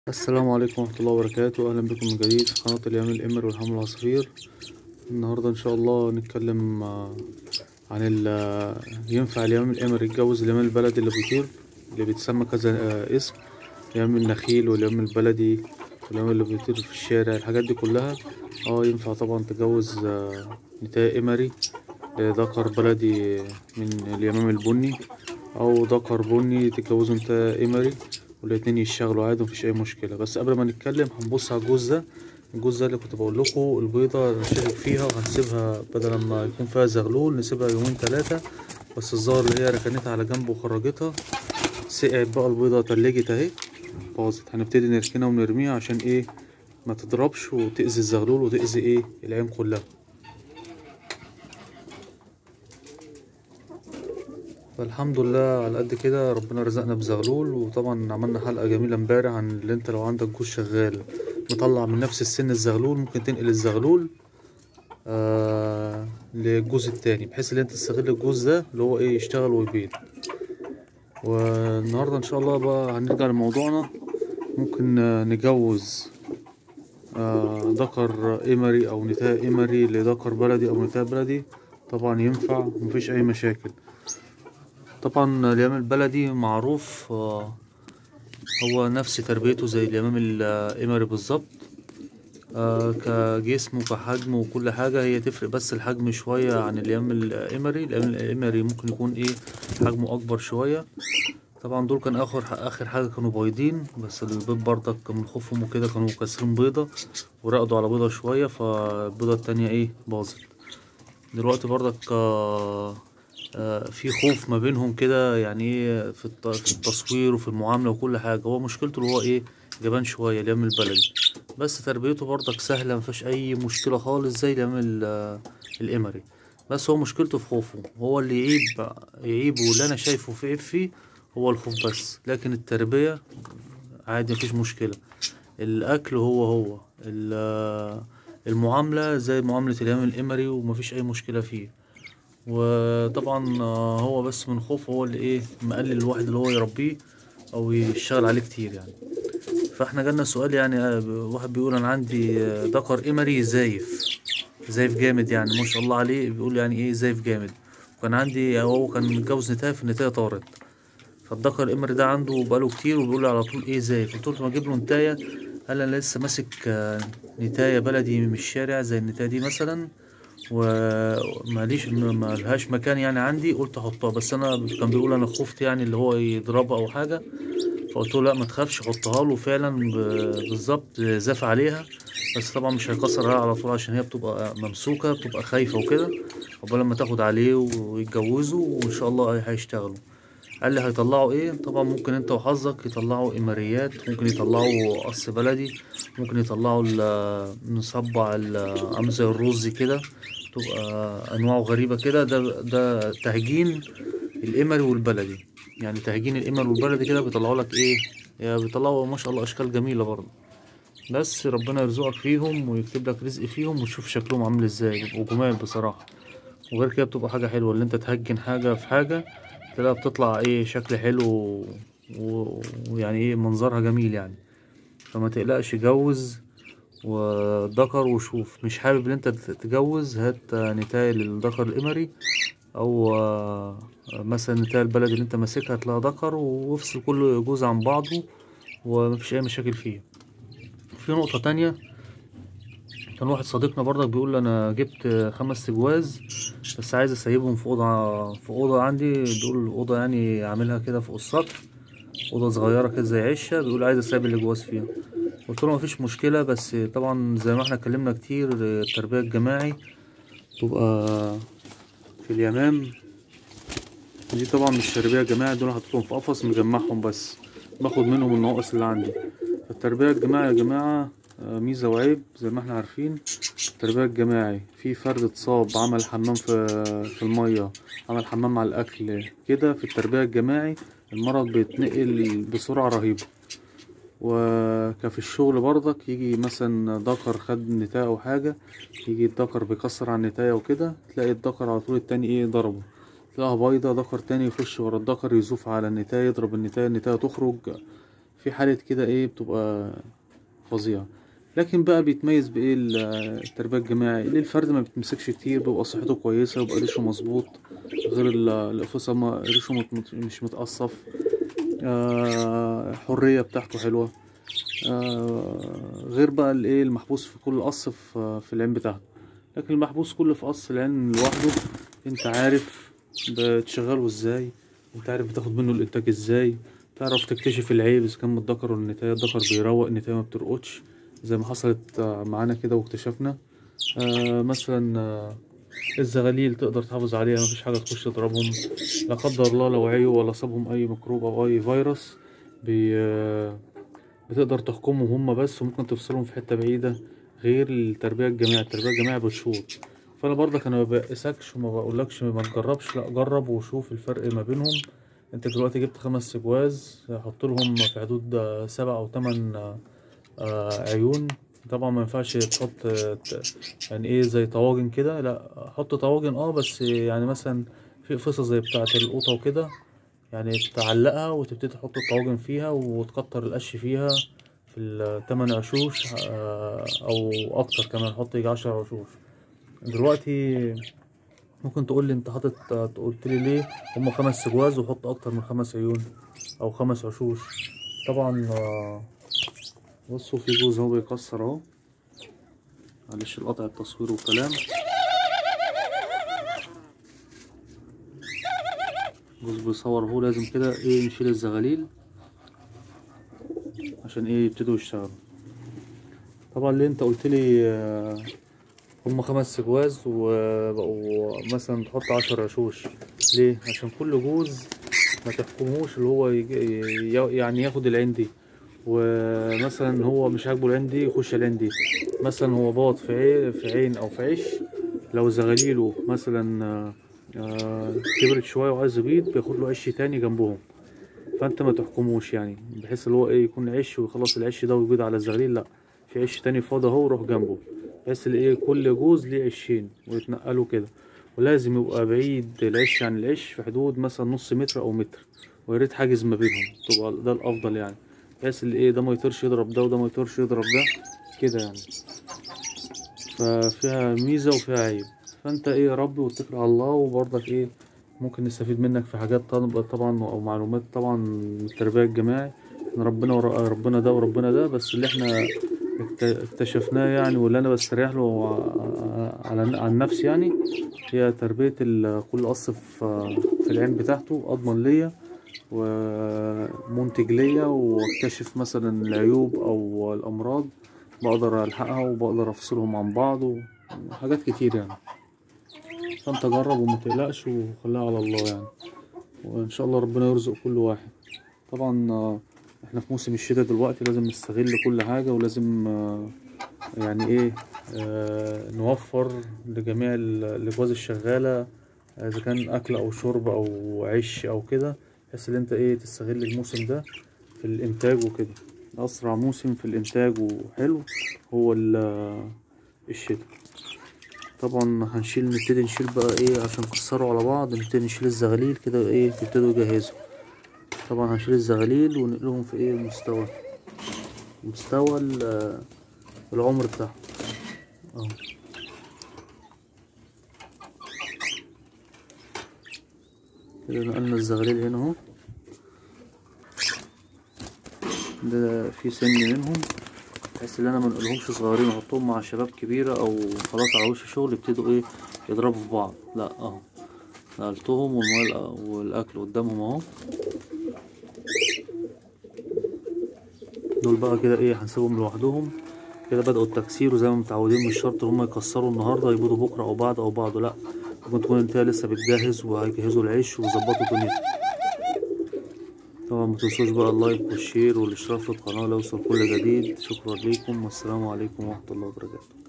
السلام عليكم ورحمة الله وبركاته أهلا بكم من جديد في قناة اليوم الإمر والحمل العصافير النهاردة إن شاء الله نتكلم آه، عن ال آه، ينفع اليوم الإمر يتجوز اليوم البلدي اللي بيطير اللي بيتسمى كذا آه، اسم اليوم النخيل واليوم البلدي واليوم اللي بيطير في الشارع الحاجات دي كلها اه ينفع طبعا تجوز آه، نتاية إمري ذكر بلدي من اليمام البني أو ذكر بني تتجوزوا نتاية إمري والاتنين يشتغلوا عادي مفيش اي مشكله بس قبل ما نتكلم هنبص على الجوز ده الجوز ده اللي كنت بقول لكم البيضه نشترك فيها وهنسيبها بدل ما يكون فيها زغلول نسيبها يومين ثلاثه بس الظاهر اللي هي ركنتها على جنب وخرجتها سقعت بقى البيضه تلجت اهي باظت هنبتدي نركنها ونرميها عشان ايه ما تضربش وتأذي الزغلول وتأذي ايه العين كلها فالحمد لله على قد كده ربنا رزقنا بزغلول وطبعا عملنا حلقة جميلة امبارح عن اللي انت لو عندك جوز شغال مطلع من نفس السن الزغلول ممكن تنقل الزغلول آه للجوز التاني بحيث ان انت تستغل الجوز ده اللي هو ايه يشتغل ويبيض والنهاردة ان شاء الله بقى هنرجع لموضوعنا ممكن آه، نجوز آه ذكر إمري أو نتاية إمري لذكر بلدي أو نتاية بلدي طبعا ينفع مفيش أي مشاكل طبعا اليمام البلدي معروف آه، هو نفس تربيته زي اليمام الإمري بالظبط آه، كجسم وكحجم وكل حاجة هي تفرق بس الحجم شوية عن اليمام الإمري اليمام الإمري ممكن يكون إيه حجمه أكبر شوية طبعا دول كان آخر آخر حاجة كانوا بايضين بس البيض برضك من خوفهم وكده كانوا كاسرين بيضة ورقدوا على بيضة شوية فالبيضة التانية إيه باظت دلوقتي برضك آه، آه، في خوف ما بينهم كده يعني ايه في الت- في التصوير وفي المعاملة وكل حاجة هو مشكلته اللي هو ايه جبان شوية اليوم البلدي بس تربيته برضك سهلة مفيهاش أي مشكلة خالص زي اليوم ال- الإمري بس هو مشكلته في خوفه هو اللي يعيب يعيبه واللي أنا شايفه في عيب فيه هو الخوف بس لكن التربية عادي مفيش مشكلة الأكل هو هو ال- المعاملة زي معاملة اليوم الإمري ومفيش أي مشكلة فيه وطبعا آه، هو بس من خوفه هو اللي ايه مقلل الواحد اللي هو يربيه او يشتغل عليه كتير يعني فاحنا جالنا سؤال يعني آه، واحد بيقول انا عندي آه، ذكر امري زايف زايف جامد يعني ما شاء الله عليه بيقول يعني ايه زايف جامد وكان عندي هو كان متجوز نتاية في النتاية طارت فالذكر الامري ده عنده بقاله كتير وبيقول لي على طول ايه زايف قلت له ما اجيب له نتاية قال انا لسه ماسك آه، نتاية بلدي من الشارع زي النتاية دي مثلا وماليش ما لهاش مكان يعني عندي قلت احطها بس انا كان بيقول انا خفت يعني اللي هو يضربها او حاجه فقلت له لا ما تخافش حطها له فعلا ب- بالظبط زاف عليها بس طبعا مش هيكسر عليها على طول عشان هي بتبقى ممسوكه بتبقى خايفه وكده عقبال لما تاخد عليه ويتجوزوا وان شاء الله هيشتغلوا قال لي هيطلعوا ايه طبعا ممكن انت وحظك يطلعوا اماريات ممكن يطلعوا قص بلدي ممكن يطلعوا ال- مصبع ال- عامل زي الرز كده تبقى انواعه غريبه كده ده ده تهجين الامري والبلدي يعني تهجين الامري والبلدي كده بيطلعوا لك ايه يعني بيطلعوا ما شاء الله اشكال جميله برضه بس ربنا يرزقك فيهم ويكتب لك رزق فيهم وتشوف شكلهم عامل ازاي بيبقوا جمال بصراحه وغير كده بتبقى حاجه حلوه اللي انت تهجن حاجه في حاجه تلاقيها بتطلع ايه شكل حلو و- و- ويعني ايه منظرها جميل يعني فما تقلقش جوز وذكر وشوف مش حابب ان انت تتجوز هات نتاية للذكر الامري او آه، مثلا نتاية البلد اللي انت ماسكها هات لها ذكر وافصل كل جوز عن بعضه ومفيش اي مشاكل فيه في نقطة تانية كان واحد صديقنا برضك بيقول لي انا جبت خمس تجواز بس عايز اسيبهم في اوضه في اوضه عندي بيقول اوضه يعني عاملها كده فوق السطح اوضه صغيره كده زي عشه بيقول عايز اسيب الجواز فيها قلت له مفيش مشكله بس طبعا زي ما احنا اتكلمنا كتير التربيه الجماعي تبقى في اليمام دي طبعا مش تربيه جماعي دول حطيتهم في قفص مجمعهم بس باخد منهم النواقص اللي عندي التربيه الجماعي يا جماعه آه، ميزه وعيب زي ما احنا عارفين التربيه الجماعي في فرد اتصاب عمل حمام في في الميه عمل حمام على الاكل كده في التربيه الجماعي المرض بيتنقل بسرعه رهيبه وكفي الشغل برضك يجي مثلا ذكر خد نتاية او حاجه يجي الذكر بيكسر على النتاية وكده تلاقي الذكر على طول التاني ايه ضربه تلاقيها بايضة ذكر تاني يخش ورا الذكر يزوف على النتاية يضرب النتاية النتاية تخرج في حالة كده ايه بتبقى فظيعة لكن بقى بيتميز بايه ال- التربية الجماعي اللي الفرد ما بيتمسكش كتير بيبقى صحته كويسة ويبقى ريشه مظبوط غير ال- الانفصام ما- ريشه مت- مت- مش متقصف آه حرية بتاعته حلوة آه غير بقى الايه المحبوس في كل قص في, في العين بتاعته لكن المحبوس كله في قص العين لوحده انت عارف بتشغله ازاي انت عارف بتاخد منه الانتاج ازاي تعرف تكتشف العيب اذا كان من الذكر ولا النتاية الذكر بيروق النتاية ما بترقدش زي ما حصلت آه، معانا كده واكتشفنا آه مثلا آه الزغاليل تقدر تحافظ عليها مفيش حاجة تخش تضربهم لا قدر الله لو عيوا ولا صابهم أي ميكروب أو أي فيروس بي آه، بتقدر تحكمهم هما بس وممكن تفصلهم في حتة بعيدة غير التربية الجماعية التربية الجماعية بتشوط فأنا برضك أنا ما بقيسكش وما بقولكش ما تجربش لأ جرب وشوف الفرق ما بينهم أنت دلوقتي جبت خمس سجواز حط لهم في حدود آه، سبع أو تمن آه، آه، عيون طبعا ما ينفعش تحط آه، ت- يعني ايه زي طواجن كده لا حط طواجن اه بس يعني مثلا في قصص زي بتاعة القوطة وكده يعني تعلقها وتبتدي تحط الطواجن فيها وتكتر القش فيها في التمن عشوش آه، او اكتر كمان حط يجي عشر عشوش دلوقتي ممكن تقول لي انت حاطط قلت لي ليه هم خمس سجواز وحط اكتر من خمس عيون او خمس عشوش طبعا آه، بصوا في جوز اهو بيكسر اهو معلش القطع التصوير والكلام جوز بيصور اهو لازم كده ايه نشيل الزغاليل عشان ايه يبتدوا يشتغلوا طبعا اللي انت قلت لي آه، هم خمس سجواز وبقوا مثلا تحط عشر عشوش ليه عشان كل جوز ما تحكموش اللي هو يجي ي- يعني ياخد العين دي ومثلا هو مش عاجبه العين دي يخش العين دي مثلا هو باط في عين في عين او في عش لو زغاليله مثلا آه، آه، كبرت شويه وعايز يبيض بياخد له عش تاني جنبهم فانت ما تحكموش يعني بحيث اللي هو ايه يكون عش ويخلص العش ده ويبيض على الزغاليل لا في عش تاني فاضي اهو روح جنبه بحيث اللي ايه كل جوز ليه عشين ويتنقلوا كده ولازم يبقى بعيد العش عن العش في حدود مثلا نص متر او متر ويا ريت حاجز ما بينهم تبقى ده الافضل يعني بحيث اللي ايه ده ما يطيرش يضرب ده وده ما يطيرش يضرب ده كده يعني ففيها ميزة وفيها عيب فانت ايه ربي واتكل على الله وبرضك ايه ممكن نستفيد منك في حاجات طب- طبعا او معلومات طبعا من التربية الجماعي احنا ربنا ورا ربنا ده وربنا ده بس اللي احنا اكت- اكتشفناه يعني واللي انا بستريح له ع- على عن نفسي يعني هي تربية ال- كل قص في في العين بتاعته اضمن ليا ومنتج ليا واكتشف مثلا العيوب او الامراض بقدر الحقها وبقدر افصلهم عن بعض وحاجات كتير يعني فانت جرب وما تقلقش وخليها على الله يعني وان شاء الله ربنا يرزق كل واحد طبعا آه، احنا في موسم الشتاء دلوقتي لازم نستغل كل حاجة ولازم آه، يعني ايه آه، نوفر لجميع ال- الاجواز الشغالة اذا كان اكل او شرب او عيش او كده بحيث ان انت ايه تستغل الموسم ده في الانتاج وكده اسرع موسم في الانتاج وحلو هو ال- الشتاء طبعا هنشيل نبتدي نشيل بقى ايه عشان نكسروا على بعض نبتدي نشيل الزغاليل كده ايه يبتدوا يجهزوا طبعا هنشيل الزغاليل ونقلهم في ايه مستوى مستوى ال- العمر بتاعهم اهو كده نقلنا الزغاليل هنا اهو ده في سن منهم بحيث ان انا ما انقلهمش صغيرين احطهم مع شباب كبيره او خلاص على وش الشغل يبتدوا ايه يضربوا في بعض لا اهو نقلتهم والميه والاكل قدامهم اهو دول بقى كده ايه هنسيبهم لوحدهم كده بدأوا التكسير وزي ما متعودين مش شرط ان هم يكسروا النهارده يبيضوا بكره او بعد او بعده لا ممكن تكون انت لسه بتجهز وهيجهزوا العيش ويظبطوا دنيتهم طبعا متنسوش بقى اللايك والشير والاشتراك في القناة ليوصل كل جديد شكرا ليكم والسلام عليكم ورحمة الله وبركاته